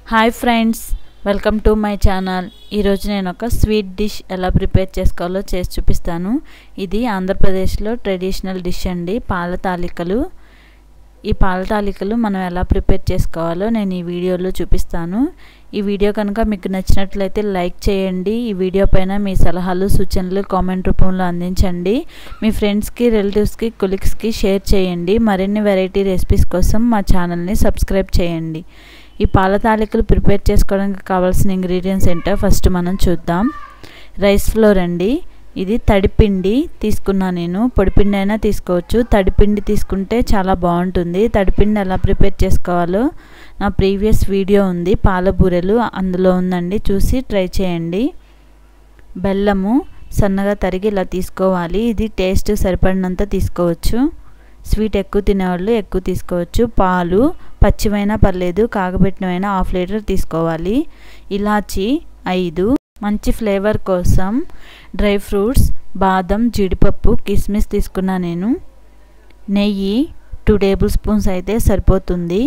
hi friends welcome to my channel ఈరోజు నేను ఒక స్వీట్ డిష్ ఎలా ప్రిపేర్ చేసుకోవాలో చేసి చూపిస్తాను ఇది ఆంధ్రప్రదేశ్లో ట్రెడిషనల్ డిష్ అండి పాల తాలికలు ఈ పాల తాలికలు మనం ఎలా ప్రిపేర్ చేసుకోవాలో నేను ఈ వీడియోలో చూపిస్తాను ఈ వీడియో కనుక మీకు నచ్చినట్లయితే లైక్ చేయండి ఈ వీడియో పైన మీ సలహాలు సూచనలు కామెంట్ రూపంలో అందించండి మీ ఫ్రెండ్స్కి రిలేటివ్స్కి కొలీగ్స్కి షేర్ చేయండి మరిన్ని వెరైటీ రెసిపీస్ కోసం మా ఛానల్ని సబ్స్క్రైబ్ చేయండి ఈ పాల తాలికలు ప్రిపేర్ చేసుకోవడానికి కావాల్సిన ఇంగ్రీడియంట్స్ ఏంటో ఫస్ట్ మనం చూద్దాం రైస్ ఫ్లోర్ అండి ఇది తడిపిండి తీసుకున్నా నేను పొడిపిండి అయినా తీసుకోవచ్చు తడిపిండి తీసుకుంటే చాలా బాగుంటుంది తడిపిండి ఎలా ప్రిపేర్ చేసుకోవాలో నా ప్రీవియస్ వీడియో ఉంది పాల బూరెలు అందులో ఉందండి చూసి ట్రై చేయండి బెల్లము సన్నగా తరిగి ఇలా తీసుకోవాలి ఇది టేస్ట్ సరిపడినంత తీసుకోవచ్చు స్వీట్ ఎక్కువ తినేవాళ్ళు ఎక్కువ తీసుకోవచ్చు పాలు పచ్చివైనా పర్లేదు కాగబెట్టినవైనా హాఫ్ లీటర్ తీసుకోవాలి ఇలాచి ఐదు మంచి ఫ్లేవర్ కోసం డ్రై ఫ్రూట్స్ బాదం జీడిపప్పు కిస్మిస్ తీసుకున్నా నేను నెయ్యి టూ టేబుల్ స్పూన్స్ అయితే సరిపోతుంది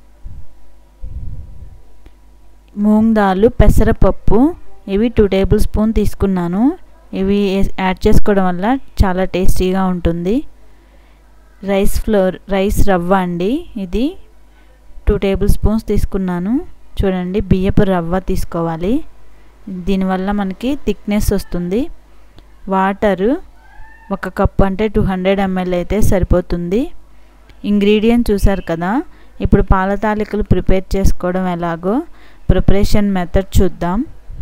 మూంగ్ దాలు పెసరపప్పు ఇవి టూ టేబుల్ స్పూన్ తీసుకున్నాను ఇవి యాడ్ చేసుకోవడం వల్ల చాలా టేస్టీగా ఉంటుంది రైస్ ఫ్లోర్ రైస్ రవ్వ అండి ఇది టూ టేబుల్ స్పూన్స్ తీసుకున్నాను చూడండి బియ్యపు రవ్వ తీసుకోవాలి దీనివల్ల మనకి థిక్నెస్ వస్తుంది వాటరు ఒక కప్ అంటే టూ హండ్రెడ్ ఎంఎల్ అయితే సరిపోతుంది ఇంగ్రీడియంట్ చూసారు కదా ఇప్పుడు పాల తాలికలు ప్రిపేర్ చేసుకోవడం ఎలాగో ప్రిపరేషన్ మెథడ్ చూద్దాం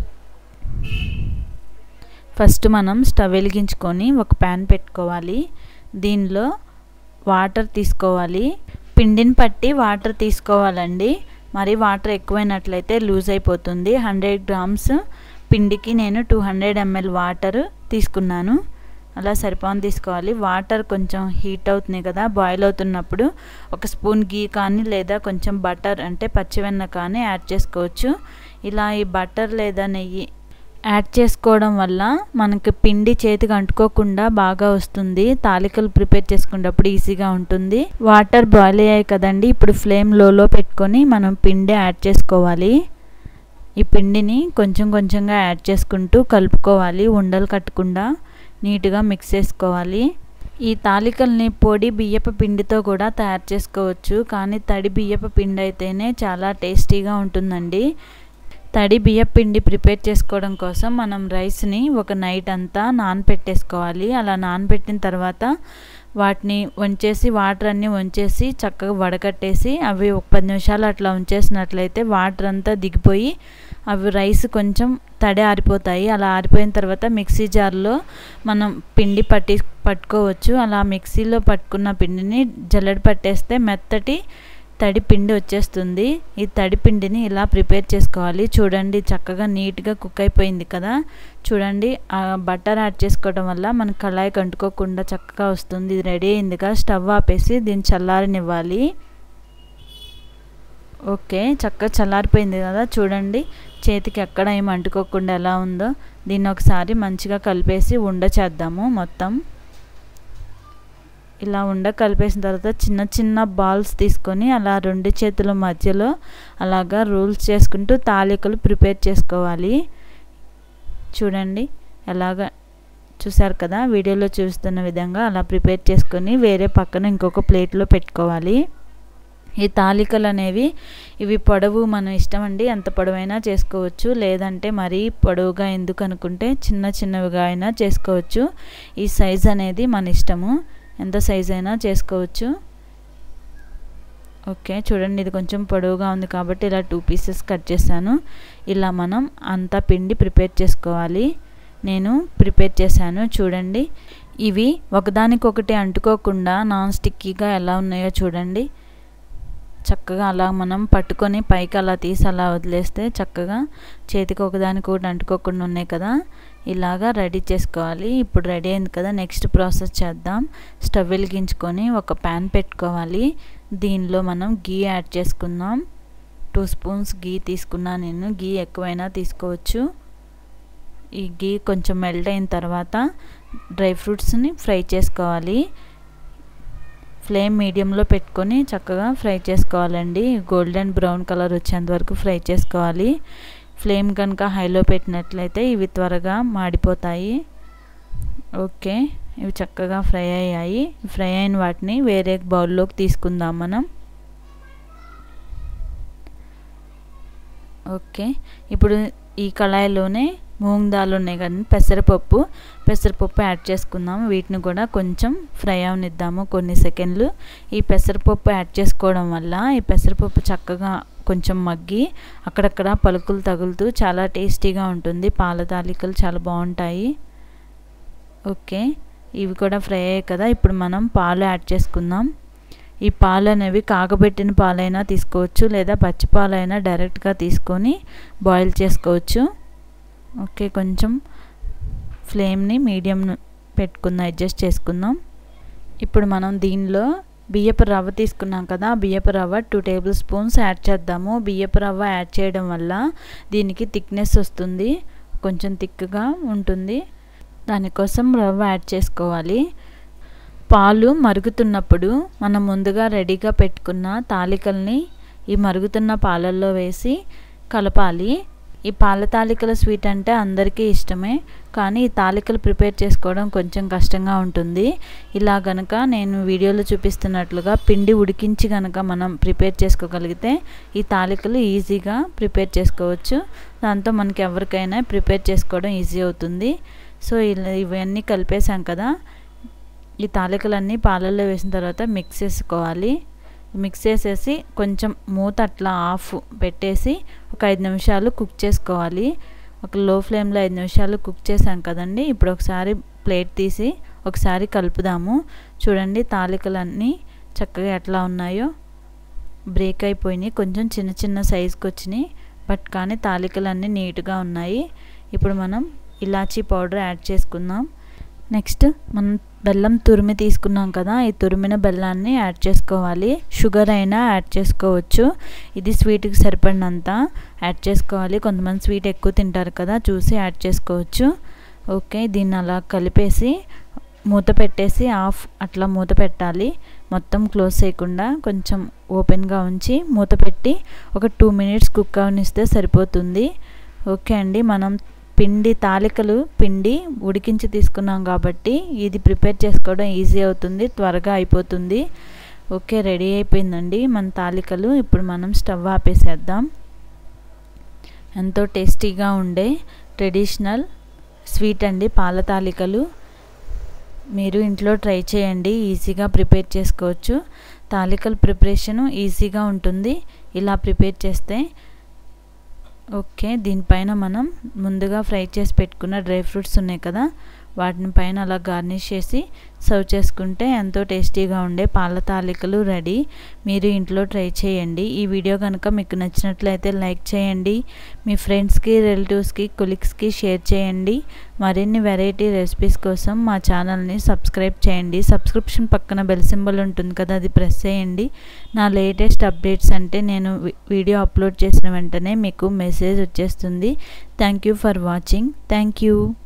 ఫస్ట్ మనం స్టవ్ వెలిగించుకొని ఒక ప్యాన్ పెట్టుకోవాలి దీనిలో వాటర్ తీసుకోవాలి పిండిని పట్టి వాటర్ తీసుకోవాలండి మరి వాటర్ ఎక్కువైనట్లయితే లూజ్ అయిపోతుంది హండ్రెడ్ గ్రామ్స్ పిండికి నేను టూ హండ్రెడ్ ఎంఎల్ వాటర్ తీసుకున్నాను అలా సరిపోని తీసుకోవాలి వాటర్ కొంచెం హీట్ అవుతుంది కదా బాయిల్ అవుతున్నప్పుడు ఒక స్పూన్ గీ కానీ లేదా కొంచెం బటర్ అంటే పచ్చివెన్న కానీ యాడ్ చేసుకోవచ్చు ఇలా ఈ బటర్ లేదా నెయ్యి యాడ్ చేసుకోవడం వల్ల మనకి పిండి చేతికి అంటుకోకుండా బాగా వస్తుంది తాలికలు ప్రిపేర్ చేసుకునేటప్పుడు ఈజీగా ఉంటుంది వాటర్ బాయిల్ అయ్యాయి కదండి ఇప్పుడు ఫ్లేమ్ లోలో పెట్టుకొని మనం పిండి యాడ్ చేసుకోవాలి ఈ పిండిని కొంచెం కొంచెంగా యాడ్ చేసుకుంటూ కలుపుకోవాలి ఉండలు కట్టకుండా నీట్గా మిక్స్ చేసుకోవాలి ఈ తాలికల్ని పొడి బియ్యపు పిండితో కూడా తయారు చేసుకోవచ్చు కానీ తడి బియ్యపు పిండి అయితేనే చాలా టేస్టీగా ఉంటుందండి తడి బియ్య పిండి ప్రిపేర్ చేసుకోవడం కోసం మనం రైస్ని ఒక నైట్ అంతా నానపెట్టేసుకోవాలి అలా నానబెట్టిన తర్వాత వాటిని వంచేసి వాటర్ అన్నీ వంచేసి చక్కగా వడకట్టేసి అవి ఒక పది నిమిషాలు అట్లా ఉంచేసినట్లయితే వాటర్ అంతా దిగిపోయి అవి రైస్ కొంచెం తడి ఆరిపోతాయి అలా ఆరిపోయిన తర్వాత మిక్సీ జార్లో మనం పిండి పట్టి పట్టుకోవచ్చు అలా మిక్సీలో పట్టుకున్న పిండిని జల్లెడ పట్టేస్తే మెత్తటి తడి పిండి వచ్చేస్తుంది ఈ తడి పిండిని ఇలా ప్రిపేర్ చేసుకోవాలి చూడండి చక్కగా నీట్గా కుక్ అయిపోయింది కదా చూడండి ఆ బటర్ యాడ్ చేసుకోవడం వల్ల మనకు కళాయి కంటుకోకుండా చక్కగా వస్తుంది ఇది రెడీ అయింది కదా స్టవ్ ఆపేసి దీన్ని చల్లారనివ్వాలి ఓకే చక్కగా చల్లారిపోయింది కదా చూడండి చేతికి ఎక్కడ ఏమి అంటుకోకుండా ఎలా ఉందో దీన్ని ఒకసారి మంచిగా కలిపేసి ఉండ చేద్దాము మొత్తం ఇలా ఉండ కలిపేసిన తర్వాత చిన్న చిన్న బాల్స్ తీసుకొని అలా రెండు చేతుల మధ్యలో అలాగా రూల్స్ చేసుకుంటూ తాలికలు ప్రిపేర్ చేసుకోవాలి చూడండి ఎలాగ చూసారు కదా వీడియోలో చూస్తున్న విధంగా అలా ప్రిపేర్ చేసుకొని వేరే పక్కన ఇంకొక ప్లేట్లో పెట్టుకోవాలి ఈ తాలికలు అనేవి ఇవి పొడవు మన ఇష్టం అండి ఎంత పొడవైనా చేసుకోవచ్చు లేదంటే మరీ పొడవుగా ఎందుకు అనుకుంటే చిన్న చిన్నవిగా అయినా చేసుకోవచ్చు ఈ సైజ్ అనేది మన ఇష్టము ఎంత సైజ్ అయినా చేసుకోవచ్చు ఓకే చూడండి ఇది కొంచెం పొడవుగా ఉంది కాబట్టి ఇలా టూ పీసెస్ కట్ చేశాను ఇలా మనం అంతా పిండి ప్రిపేర్ చేసుకోవాలి నేను ప్రిపేర్ చేశాను చూడండి ఇవి ఒకదానికొకటి అంటుకోకుండా నాన్ స్టిక్కీగా ఎలా ఉన్నాయో చూడండి చక్కగా అలా మనం పట్టుకొని పైకి అలా తీసి అలా వదిలేస్తే చక్కగా చేతికి ఒకదానికి ఒకటి అంటుకోకుండా ఉన్నాయి కదా ఇలాగా రెడీ చేసుకోవాలి ఇప్పుడు రెడీ అయింది కదా నెక్స్ట్ ప్రాసెస్ చేద్దాం స్టవ్ వెలిగించుకొని ఒక ప్యాన్ పెట్టుకోవాలి దీనిలో మనం గీ యాడ్ చేసుకుందాం టూ స్పూన్స్ గీ తీసుకున్నా నేను గీ ఎక్కువైనా తీసుకోవచ్చు ఈ గీ కొంచెం మెల్ట్ అయిన తర్వాత డ్రై ఫ్రూట్స్ని ఫ్రై చేసుకోవాలి ఫ్లేమ్ మీడియంలో పెట్టుకొని చక్కగా ఫ్రై చేసుకోవాలండి గోల్డెన్ బ్రౌన్ కలర్ వచ్చేంత వరకు ఫ్రై చేసుకోవాలి ఫ్లేమ్ కనుక హైలో పెట్టినట్లయితే ఇవి త్వరగా మాడిపోతాయి ఓకే ఇవి చక్కగా ఫ్రై అయ్యాయి ఫ్రై అయిన వాటిని వేరే బౌల్లోకి తీసుకుందాం మనం ఓకే ఇప్పుడు ఈ కళాయిలోనే మూంగ్ దాల్ ఉన్నాయి కదండి పెసరపప్పు పెసరపప్పు యాడ్ చేసుకుందాం వీటిని కూడా కొంచెం ఫ్రై అవనిద్దాము కొన్ని సెకండ్లు ఈ పెసరపప్పు యాడ్ చేసుకోవడం వల్ల ఈ పెసరపప్పు చక్కగా కొంచెం మగ్గి అక్కడక్కడ పలుకులు తగులుతూ చాలా టేస్టీగా ఉంటుంది పాల తాలికలు చాలా బాగుంటాయి ఓకే ఇవి కూడా ఫ్రై అయ్యాయి కదా ఇప్పుడు మనం పాలు యాడ్ చేసుకుందాం ఈ పాలు అనేవి కాగబెట్టిన పాలైనా తీసుకోవచ్చు లేదా పచ్చి పాలైనా డైరెక్ట్గా తీసుకొని బాయిల్ చేసుకోవచ్చు ఓకే కొంచెం ఫ్లేమ్ని మీడియం పెట్టుకుందాం అడ్జస్ట్ చేసుకుందాం ఇప్పుడు మనం దీనిలో బియ్యపు రవ్వ తీసుకున్నాం కదా బియ్యపు రవ్వ టూ టేబుల్ స్పూన్స్ యాడ్ చేద్దాము బియ్యపు రవ్వ యాడ్ చేయడం వల్ల దీనికి థిక్నెస్ వస్తుంది కొంచెం థిక్గా ఉంటుంది దానికోసం రవ్వ యాడ్ చేసుకోవాలి పాలు మరుగుతున్నప్పుడు మనం ముందుగా రెడీగా పెట్టుకున్న తాలికల్ని ఈ మరుగుతున్న పాలల్లో వేసి కలపాలి ఈ పాల తాలికల స్వీట్ అంటే అందరికీ ఇష్టమే కానీ ఈ తాలికలు ప్రిపేర్ చేసుకోవడం కొంచెం కష్టంగా ఉంటుంది ఇలా గనక నేను వీడియోలో చూపిస్తున్నట్లుగా పిండి ఉడికించి గనక మనం ప్రిపేర్ చేసుకోగలిగితే ఈ తాలికలు ఈజీగా ప్రిపేర్ చేసుకోవచ్చు దాంతో మనకి ఎవరికైనా ప్రిపేర్ చేసుకోవడం ఈజీ అవుతుంది సో ఇలా ఇవన్నీ కలిపేసాం కదా ఈ తాలికలన్నీ పాలల్లో వేసిన తర్వాత మిక్స్ చేసుకోవాలి మిక్స్ చేసేసి కొంచెం మూత అట్లా ఆఫ్ పెట్టేసి ఒక ఐదు నిమిషాలు కుక్ చేసుకోవాలి ఒక లో ఫ్లేమ్లో ఐదు నిమిషాలు కుక్ చేసాం కదండి ఇప్పుడు ఒకసారి ప్లేట్ తీసి ఒకసారి కలుపుదాము చూడండి తాలికలన్నీ చక్కగా ఎట్లా ఉన్నాయో బ్రేక్ అయిపోయినాయి కొంచెం చిన్న చిన్న సైజుకి వచ్చినాయి బట్ కానీ తాలికలన్నీ నీట్గా ఉన్నాయి ఇప్పుడు మనం ఇలాచీ పౌడర్ యాడ్ చేసుకుందాం నెక్స్ట్ మనం బెల్లం తురిమి తీసుకున్నాం కదా ఈ తురిమిన బెల్లాన్ని యాడ్ చేసుకోవాలి షుగర్ అయినా యాడ్ చేసుకోవచ్చు ఇది స్వీట్కి సరిపడినంత యాడ్ చేసుకోవాలి కొంతమంది స్వీట్ ఎక్కువ తింటారు కదా చూసి యాడ్ చేసుకోవచ్చు ఓకే దీన్ని అలా కలిపేసి మూత పెట్టేసి ఆఫ్ అట్లా మూత పెట్టాలి మొత్తం క్లోజ్ చేయకుండా కొంచెం ఓపెన్గా ఉంచి మూత పెట్టి ఒక టూ మినిట్స్ కుక్ అవనిస్తే సరిపోతుంది ఓకే అండి మనం పిండి తాలికలు పిండి ఉడికించి తీసుకున్నాం కాబట్టి ఇది ప్రిపేర్ చేసుకోవడం ఈజీ అవుతుంది త్వరగా అయిపోతుంది ఓకే రెడీ అయిపోయిందండి మన తాలికలు ఇప్పుడు మనం స్టవ్ ఆపేసేద్దాం ఎంతో టేస్టీగా ఉండే ట్రెడిషనల్ స్వీట్ అండి పాల తాలికలు మీరు ఇంట్లో ట్రై చేయండి ఈజీగా ప్రిపేర్ చేసుకోవచ్చు తాలికల ప్రిపరేషను ఈజీగా ఉంటుంది ఇలా ప్రిపేర్ చేస్తే ఓకే దీనిపైన మనం ముందుగా ఫ్రై చేసి పెట్టుకున్న డ్రై ఫ్రూట్స్ ఉన్నాయి కదా వాటిని పైన అలా గార్నిష్ చేసి సర్వ్ చేసుకుంటే ఎంతో టేస్టీగా ఉండే పాల తాలికలు రెడీ మీరు ఇంట్లో ట్రై చేయండి ఈ వీడియో కనుక మీకు నచ్చినట్లయితే లైక్ చేయండి మీ ఫ్రెండ్స్కి రిలేటివ్స్కి కొలీగ్స్కి షేర్ చేయండి మరిన్ని వెరైటీ రెసిపీస్ కోసం మా ఛానల్ని సబ్స్క్రైబ్ చేయండి సబ్స్క్రిప్షన్ పక్కన బెల్ సింబల్ ఉంటుంది కదా అది ప్రెస్ చేయండి నా లేటెస్ట్ అప్డేట్స్ అంటే నేను వీడియో అప్లోడ్ చేసిన వెంటనే మీకు మెసేజ్ వచ్చేస్తుంది thank you for watching thank you